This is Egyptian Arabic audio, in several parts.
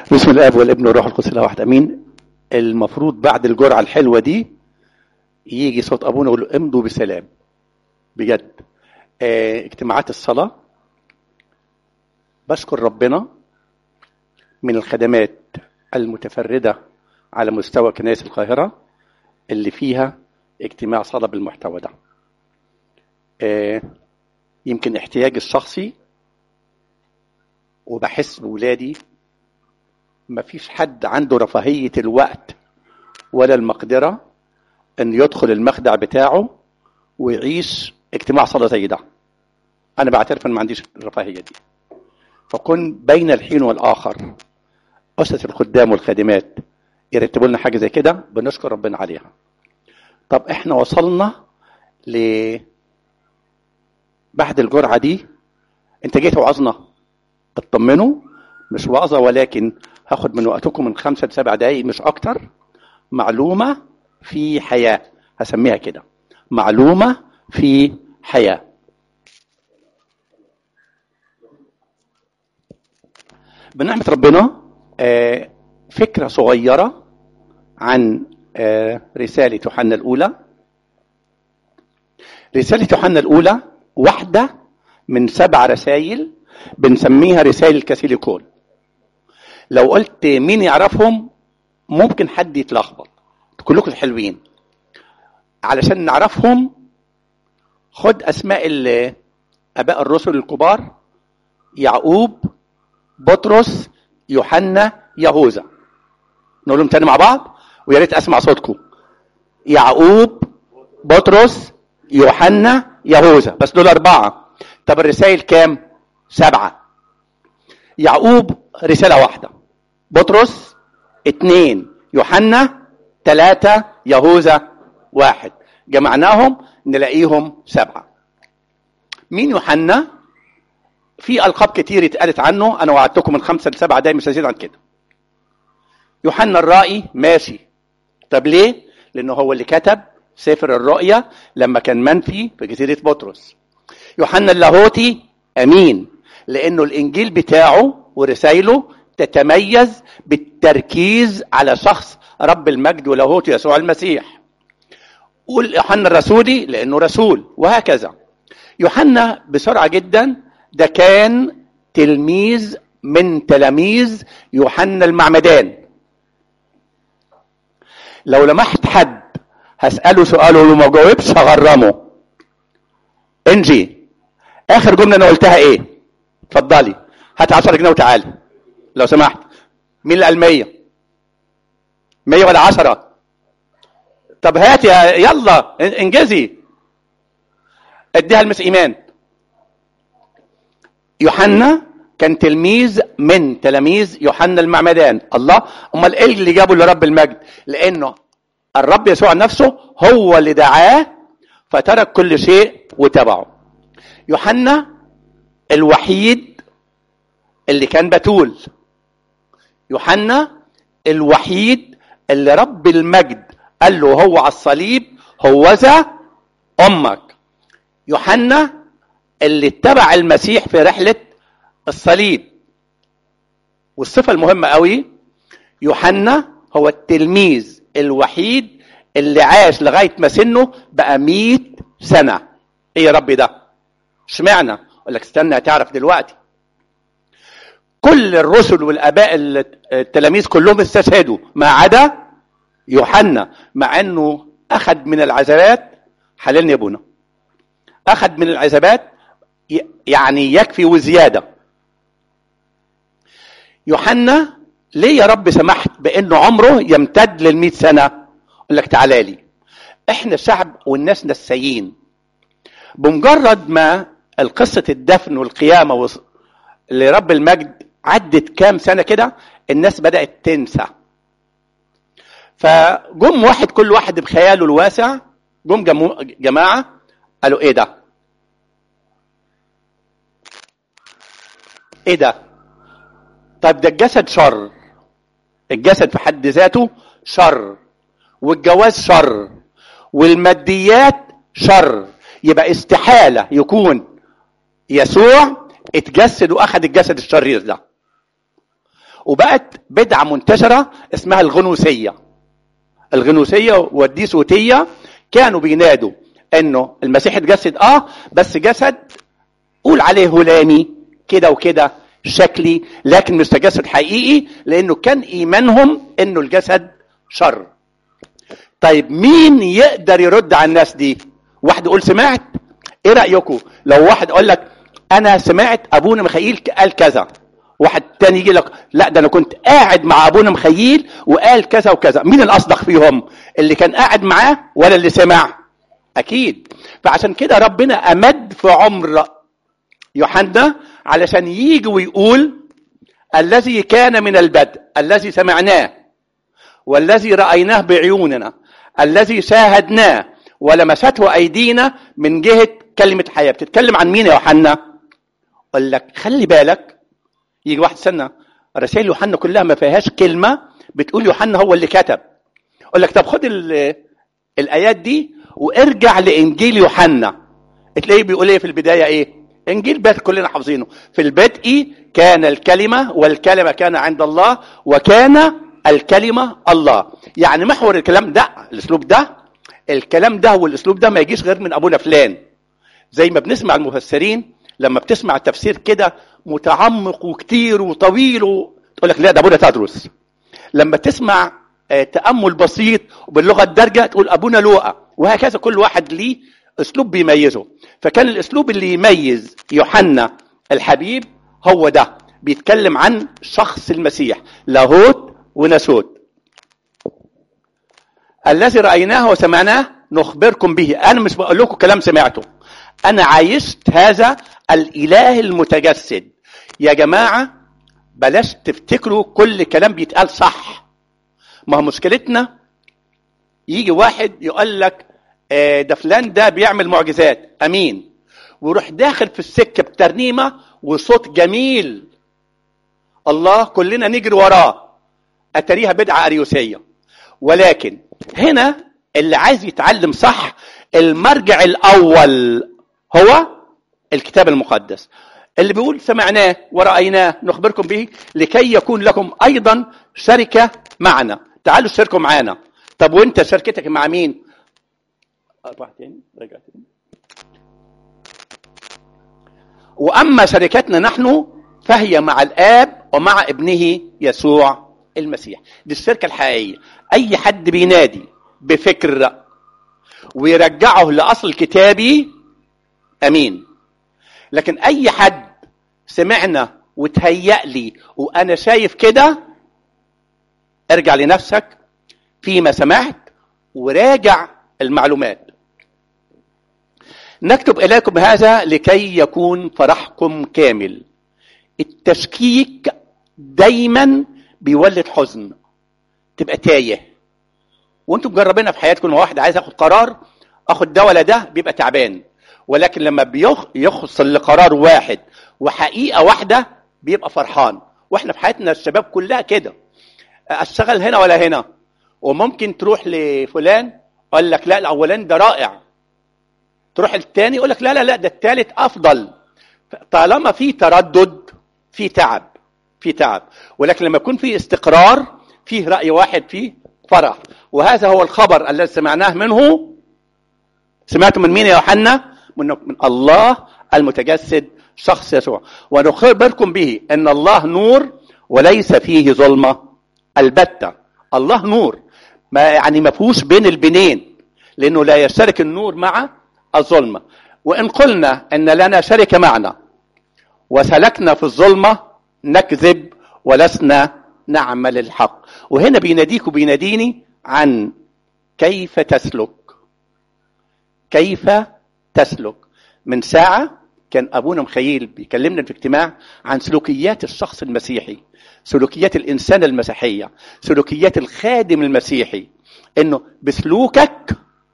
بسم الاب والابن والروح القدس الله واحد امين المفروض بعد الجرعه الحلوه دي يجي صوت ابونا يقول له امضوا بسلام بجد آه، اجتماعات الصلاه بشكر ربنا من الخدمات المتفرده على مستوى كنائس القاهره اللي فيها اجتماع صلاه بالمحتوى ده آه، يمكن احتياجي الشخصي وبحس بولادي مفيش حد عنده رفاهية الوقت ولا المقدرة ان يدخل المخدع بتاعه ويعيش اجتماع صلاة زي ده انا بعترف ان ما عنديش الرفاهية دي فكن بين الحين والاخر اسس الخدام والخادمات يرتبوا لنا حاجة زي كده بنشكر ربنا عليها طب احنا وصلنا ل بعد الجرعة دي انت جيت وعظنا اطمنوا مش وعظة ولكن هاخد من وقتكم من خمسة لسبع دقايق مش أكتر معلومة في حياة هسميها كده معلومة في حياة بنعمة ربنا آه، فكرة صغيرة عن آه، رسالة يوحنا الأولى رسالة يوحنا الأولى واحدة من سبع رسائل بنسميها رسائل الكاثوليكون لو قلت مين يعرفهم ممكن حد يتلخبط كلكم حلوين علشان نعرفهم خد اسماء ال- اباء الرسل الكبار يعقوب بطرس يوحنا يهوذا نقولهم تاني مع بعض ويا ريت اسمع صوتكم يعقوب بطرس يوحنا يهوذا بس دول اربعه طب الرسائل كام سبعه يعقوب رساله واحده بطرس اتنين يوحنا تلاتة يهوذا واحد جمعناهم نلاقيهم سبعة مين يوحنا في ألقاب كتير اتقالت عنه أنا وعدتكم من خمسة لسبعة دايما مش هزيد عن كده يوحنا الرائي ماشي طب ليه؟ لأنه هو اللي كتب سفر الرؤيا لما كان منفي في جزيرة بطرس يوحنا اللاهوتي أمين لأنه الإنجيل بتاعه ورسائله تتميز بالتركيز على شخص رب المجد ولاهوت يسوع المسيح قول يوحنا الرسولي لانه رسول وهكذا يوحنا بسرعه جدا ده كان تلميذ من تلاميذ يوحنا المعمدان لو لمحت حد هسأله سؤال ولو ما جاوبش هغرمه انجي اخر جمله انا قلتها ايه اتفضلي هات 10 جنيه وتعالي لو سمحت مين اللي قال 100 100 ولا 10 طب هات يا يلا انجزي اديها لمس ايمان يوحنا كان تلميذ من تلاميذ يوحنا المعمدان الله امال ايه اللي جابه لرب المجد لانه الرب يسوع نفسه هو اللي دعاه فترك كل شيء وتبعه يوحنا الوحيد اللي كان بتول يوحنا الوحيد اللي رب المجد قال له هو على الصليب هوذا امك يوحنا اللي اتبع المسيح في رحله الصليب والصفه المهمه قوي يوحنا هو التلميذ الوحيد اللي عاش لغايه ما سنه بقى 100 سنه ايه يا رب ده اشمعنى اقول لك استنى هتعرف دلوقتي كل الرسل والاباء التلاميذ كلهم استشهدوا ما عدا يوحنا مع انه اخذ من العذابات حللني يا ابونا اخذ من العذابات يعني يكفي وزياده يوحنا ليه يا رب سمحت بانه عمره يمتد للمئة سنه اقول لك تعالى لي احنا الشعب والناس نسيين بمجرد ما القصه الدفن والقيامه لرب المجد عدت كام سنة كده الناس بدأت تنسى فجم واحد كل واحد بخياله الواسع جم جماعة قالوا ايه ده ايه ده طيب ده الجسد شر الجسد في حد ذاته شر والجواز شر والماديات شر يبقى استحالة يكون يسوع اتجسد واخد الجسد الشرير ده وبقت بدعة منتشرة اسمها الغنوسية الغنوسية والديسوتية كانوا بينادوا انه المسيح اتجسد اه بس جسد قول عليه هلامي كده وكده شكلي لكن مش تجسد حقيقي لانه كان ايمانهم انه الجسد شر طيب مين يقدر يرد على الناس دي واحد يقول سمعت ايه رايكم لو واحد يقول لك انا سمعت ابونا مخيل قال كذا واحد تاني يجي لك لا ده انا كنت قاعد مع ابونا مخيل وقال كذا وكذا مين الاصدق فيهم اللي كان قاعد معاه ولا اللي سمع اكيد فعشان كده ربنا امد في عمر يوحنا علشان يجي ويقول الذي كان من البدء الذي سمعناه والذي رايناه بعيوننا الذي شاهدناه ولمسته ايدينا من جهه كلمه حياه بتتكلم عن مين يا يوحنا اقول لك خلي بالك يجي واحد سنة رسائل يوحنا كلها ما فيهاش كلمة بتقول يوحنا هو اللي كتب اقول لك طب خد الآيات دي وارجع لإنجيل يوحنا تلاقيه بيقول ايه في البداية ايه انجيل بيت كلنا حافظينه في البدء كان الكلمة والكلمة كان عند الله وكان الكلمة الله يعني محور الكلام ده الاسلوب ده الكلام ده والاسلوب ده ما يجيش غير من ابونا فلان زي ما بنسمع المفسرين لما بتسمع التفسير كده متعمق وكتير وطويل و... تقول لك لا ده ابونا تدرس لما تسمع تامل بسيط وباللغه الدارجه تقول ابونا لوقا وهكذا كل واحد ليه اسلوب بيميزه فكان الاسلوب اللي يميز يوحنا الحبيب هو ده بيتكلم عن شخص المسيح لاهوت وناسوت الذي رايناه وسمعناه نخبركم به انا مش بقول لكم كلام سمعته انا عايشت هذا الاله المتجسد يا جماعه بلاش تفتكروا كل كلام بيتقال صح ما هو مشكلتنا يجي واحد يقول لك آه ده فلان ده بيعمل معجزات امين ويروح داخل في السكه بترنيمه وصوت جميل الله كلنا نجري وراه اتريها بدعه اريوسيه ولكن هنا اللي عايز يتعلم صح المرجع الاول هو الكتاب المقدس اللي بيقول سمعناه ورأيناه نخبركم به لكي يكون لكم أيضا شركة معنا تعالوا اشتركوا معانا طب وانت شركتك مع مين أربعة تاني رجع تاني وأما شركتنا نحن فهي مع الآب ومع ابنه يسوع المسيح دي الشركة الحقيقية أي حد بينادي بفكر ويرجعه لأصل كتابي أمين لكن أي حد سمعنا وتهيأ لي وأنا شايف كده ارجع لنفسك فيما سمعت وراجع المعلومات نكتب إليكم هذا لكي يكون فرحكم كامل التشكيك دايما بيولد حزن تبقى تايه وانتم مجربينها في حياتكم لما واحد عايز ياخد قرار اخد ده ولا ده بيبقى تعبان ولكن لما بيخ يوصل لقرار واحد وحقيقه واحده بيبقى فرحان واحنا في حياتنا الشباب كلها كده اشتغل هنا ولا هنا وممكن تروح لفلان قال لك لا الاولاني ده رائع تروح الثاني يقول لك لا لا لا ده الثالث افضل طالما في تردد في تعب في تعب ولكن لما يكون في استقرار فيه راي واحد فيه فرح وهذا هو الخبر الذي سمعناه منه سمعتم من مين يا يوحنا من, من الله المتجسد شخص يسوع ونخبركم به ان الله نور وليس فيه ظلمه البته الله نور ما يعني ما فيهوش بين البنين لانه لا يشترك النور مع الظلمه وان قلنا ان لنا شركه معنا وسلكنا في الظلمه نكذب ولسنا نعمل الحق وهنا بيناديك وبيناديني عن كيف تسلك كيف تسلك من ساعة كان أبونا مخيل بيكلمنا في اجتماع عن سلوكيات الشخص المسيحي سلوكيات الإنسان المسيحية سلوكيات الخادم المسيحي إنه بسلوكك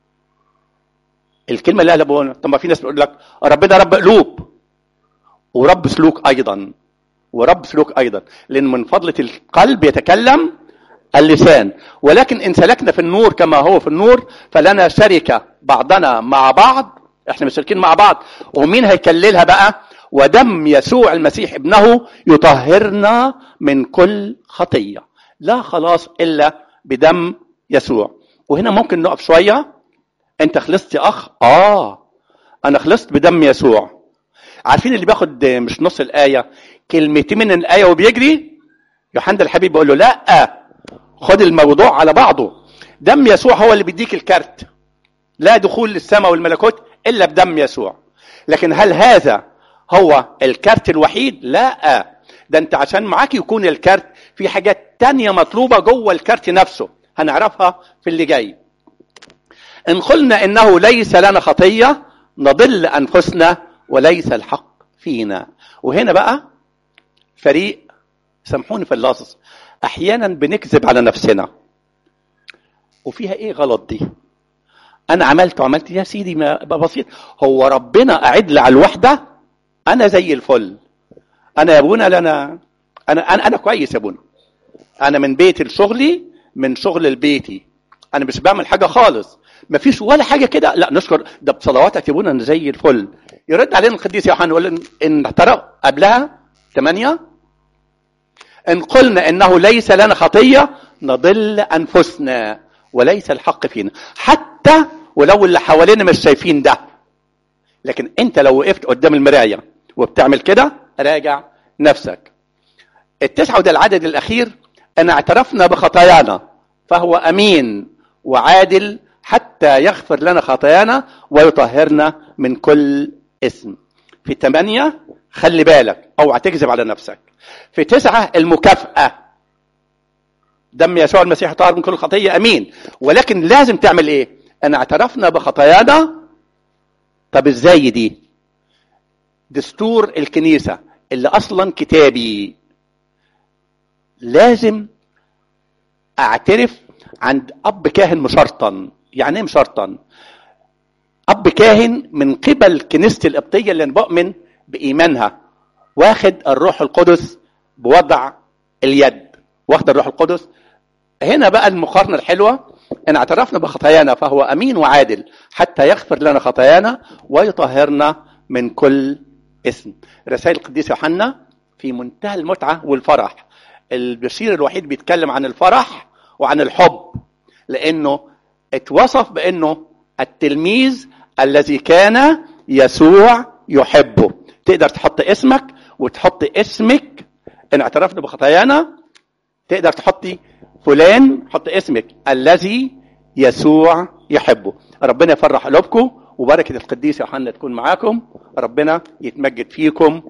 الكلمة اللي قالها أبونا طب ما في ناس بتقول لك ربنا رب قلوب ورب سلوك أيضا ورب سلوك أيضا لأن من فضلة القلب يتكلم اللسان ولكن إن سلكنا في النور كما هو في النور فلنا شركة بعضنا مع بعض احنا مشتركين مع بعض ومين هيكللها بقى ودم يسوع المسيح ابنه يطهرنا من كل خطيه لا خلاص الا بدم يسوع وهنا ممكن نقف شويه انت خلصت يا اخ اه انا خلصت بدم يسوع عارفين اللي بياخد مش نص الايه كلمتين من الايه وبيجري يوحنا الحبيب بيقول له لا خد الموضوع على بعضه دم يسوع هو اللي بيديك الكارت لا دخول للسماء والملكوت الا بدم يسوع لكن هل هذا هو الكارت الوحيد لا ده انت عشان معاك يكون الكارت في حاجات تانية مطلوبة جوه الكارت نفسه هنعرفها في اللي جاي ان قلنا انه ليس لنا خطية نضل انفسنا وليس الحق فينا وهنا بقى فريق سامحوني في اللفظ احيانا بنكذب على نفسنا وفيها ايه غلط دي انا عملت وعملت يا سيدي ما بسيط هو ربنا قاعد لي على الوحده انا زي الفل انا يا ابونا انا انا انا, أنا كويس يا ابونا انا من بيتي لشغلي من شغل لبيتي انا مش بعمل حاجه خالص ما فيش ولا حاجه كده لا نشكر ده بصلواتك يا ابونا انا زي الفل يرد علينا القديس يوحنا يقول ان ان ترى قبلها ثمانية ان قلنا انه ليس لنا خطيه نضل انفسنا وليس الحق فينا حتى ولو اللي حوالينا مش شايفين ده لكن انت لو وقفت قدام المرايه وبتعمل كده راجع نفسك التسعة وده العدد الأخير أن اعترفنا بخطايانا فهو أمين وعادل حتى يغفر لنا خطايانا ويطهرنا من كل اسم في ثمانية خلي بالك اوعى تكذب على نفسك في تسعة المكافأة دم يسوع المسيح طاهر من كل خطية أمين ولكن لازم تعمل إيه أن اعترفنا بخطايانا طب إزاي دي دستور الكنيسة اللي أصلا كتابي لازم أعترف عند أب كاهن مشرطا يعني إيه مشرطا أب كاهن من قبل كنيسة القبطية اللي بؤمن بإيمانها واخد الروح القدس بوضع اليد واخد الروح القدس هنا بقى المقارنة الحلوة إن اعترفنا بخطايانا فهو أمين وعادل حتى يغفر لنا خطايانا ويطهرنا من كل اسم رسائل القديس يوحنا في منتهى المتعة والفرح البشير الوحيد بيتكلم عن الفرح وعن الحب لأنه اتوصف بأنه التلميذ الذي كان يسوع يحبه تقدر تحط اسمك وتحط اسمك ان اعترفنا بخطايانا تقدر تحطي فلان حط اسمك الذي يسوع يحبه ربنا يفرح قلوبكم وبركة القديس يوحنا تكون معاكم ربنا يتمجد فيكم